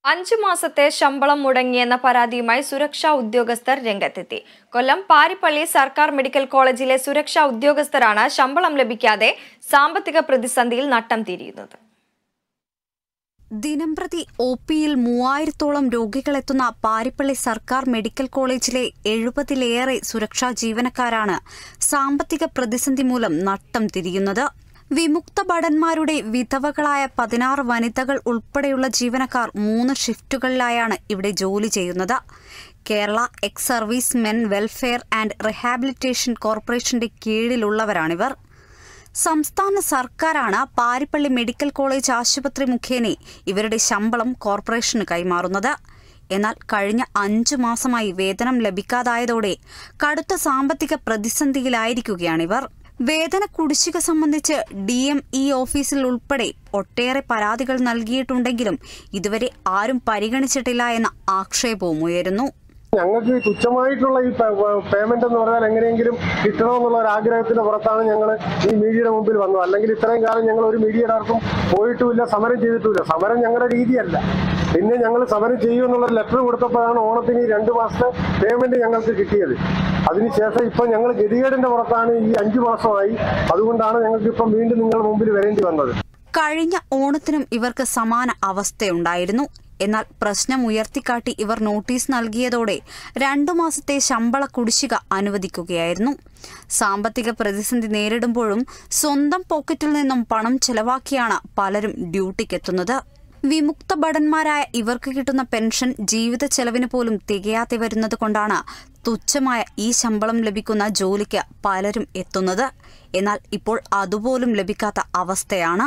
അഞ്ചു മാസത്തെ ശമ്പളം മുടങ്ങിയെന്ന പരാതിയുമായി സുരക്ഷാ ഉദ്യോഗസ്ഥർ രംഗത്തെത്തി കൊല്ലം പാരിപ്പള്ളി സർക്കാർ മെഡിക്കൽ കോളേജിലെ സുരക്ഷാ ഉദ്യോഗസ്ഥരാണ് ശമ്പളം ലഭിക്കാതെ സാമ്പത്തിക പ്രതിസന്ധിയിൽ നട്ടം തിരിയുന്നത് ദിനംപ്രതി ഒ പിയിൽ മൂവായിരത്തോളം രോഗികളെത്തുന്ന പാരിപ്പള്ളി സർക്കാർ മെഡിക്കൽ കോളേജിലെ എഴുപതിലേറെ സുരക്ഷാ ജീവനക്കാരാണ് സാമ്പത്തിക പ്രതിസന്ധി മൂലം നട്ടം തിരിയുന്നത് വിമുക്ത ഭടന്മാരുടെ വിധവകളായ പതിനാറ് വനിതകൾ ഉൾപ്പെടെയുള്ള ജീവനക്കാർ മൂന്ന് ഷിഫ്റ്റുകളിലായാണ് ഇവിടെ ജോലി ചെയ്യുന്നത് Kerala ex service men welfare and rehabilitation കോർപ്പറേഷന്റെ കീഴിലുള്ളവരാണിവർ സംസ്ഥാന സർക്കാരാണ് പാരിപ്പള്ളി മെഡിക്കൽ കോളേജ് ആശുപത്രി മുഖേന ഇവരുടെ ശമ്പളം കോർപ്പറേഷന് കൈമാറുന്നത് എന്നാൽ കഴിഞ്ഞ അഞ്ചു മാസമായി വേതനം ലഭിക്കാതായതോടെ കടുത്ത സാമ്പത്തിക പ്രതിസന്ധിയിലായിരിക്കുകയാണിവർ വേതന കുടിശ്ശിക സംബന്ധിച്ച് ഡി എം ഇ ഓഫീസിൽ ഉൾപ്പെടെ ഒട്ടേറെ പരാതികൾ നൽകിയിട്ടുണ്ടെങ്കിലും ഇതുവരെ ആരും പരിഗണിച്ചിട്ടില്ല എന്ന ആക്ഷേപവും ഉയരുന്നു ഞങ്ങൾക്ക് ഈ തുച്ഛമായിട്ടുള്ള ഈ പേയ്മെന്റ് എന്ന് പറഞ്ഞാൽ എങ്ങനെയെങ്കിലും കിട്ടണമെന്നുള്ള ഒരു ആഗ്രഹത്തിന്റെ പുറത്താണ് ഞങ്ങൾ ഈ മീഡിയയുടെ മുമ്പിൽ വന്നത് അല്ലെങ്കിൽ ഇത്രയും കാലം ഞങ്ങൾ ഒരു മീഡിയയുടെ ആർക്കും പോയിട്ടുമില്ല സമരം ചെയ്തിട്ടുമില്ല സമരം ഞങ്ങളുടെ രീതിയല്ല പിന്നെ ഞങ്ങൾ സമരം ചെയ്യുമെന്നുള്ള ലെറ്റർ കൊടുത്തപ്പോഴാണ് ഓണത്തിന് ഈ രണ്ട് മാസത്തെ പേയ്മെന്റ് ഞങ്ങൾക്ക് കിട്ടിയത് അതിനുശേഷം ഇപ്പം ഞങ്ങൾ ഗതികേടിന്റെ പുറത്താണ് ഈ അഞ്ചു മാസമായി അതുകൊണ്ടാണ് ഞങ്ങൾക്ക് ഇപ്പം വീണ്ടും നിങ്ങളുടെ മുമ്പിൽ വരേണ്ടി വന്നത് കഴിഞ്ഞ ഓണത്തിനും ഇവർക്ക് സമാന അവസ്ഥയുണ്ടായിരുന്നു എന്നാൽ പ്രശ്നം ഉയർത്തിക്കാട്ടി ഇവർ നോട്ടീസ് നൽകിയതോടെ രണ്ടു മാസത്തെ ശമ്പള കുടിശ്ശിക അനുവദിക്കുകയായിരുന്നു സാമ്പത്തിക പ്രതിസന്ധി നേരിടുമ്പോഴും സ്വന്തം പോക്കറ്റിൽ നിന്നും പണം ചെലവാക്കിയാണ് പലരും ഡ്യൂട്ടിക്കെത്തുന്നത് വിമുക്ത ഭടന്മാരായ ഇവർക്ക് കിട്ടുന്ന പെൻഷൻ ജീവിത ചെലവിന് പോലും തികയാതെ വരുന്നത് കൊണ്ടാണ് തുച്ഛമായ ഈ ശമ്പളം ലഭിക്കുന്ന ജോലിക്ക് പലരും എത്തുന്നത് എന്നാൽ ഇപ്പോൾ അതുപോലും ലഭിക്കാത്ത അവസ്ഥയാണ്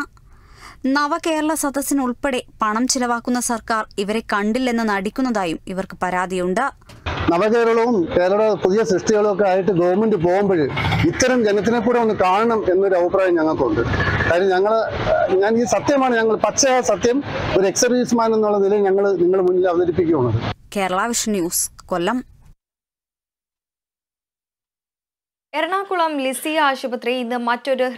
നവകേരള സദസ്സിനുൾപ്പെടെ പണം ചിലവാക്കുന്ന സർക്കാർ ഇവരെ കണ്ടില്ലെന്ന് നടിക്കുന്നതായും ഇവർക്ക് പരാതിയുണ്ട് നവകേരളവും കേരള പുതിയ സൃഷ്ടികളും ഒക്കെ ആയിട്ട് ഗവൺമെന്റ് പോകുമ്പോൾ ഇത്തരം ജനത്തിനെ കൂടെ ഒന്ന് കാണണം എന്നൊരു അഭിപ്രായം ഞങ്ങൾക്കുണ്ട് കാര്യം ഞങ്ങൾ ഞാൻ ഈ സത്യമാണ് ഞങ്ങൾ പച്ച സത്യം ഒരു എക്സ് സർവീസ്മാൻ എന്നുള്ള നിലയിൽ ഞങ്ങൾ നിങ്ങളുടെ മുന്നിൽ അവതരിപ്പിക്കുകയാണ് കേരള വിഷൻ ന്യൂസ് കൊല്ലം എറണാകുളം ലിസി ആശുപത്രി ഇന്ന് മറ്റൊരു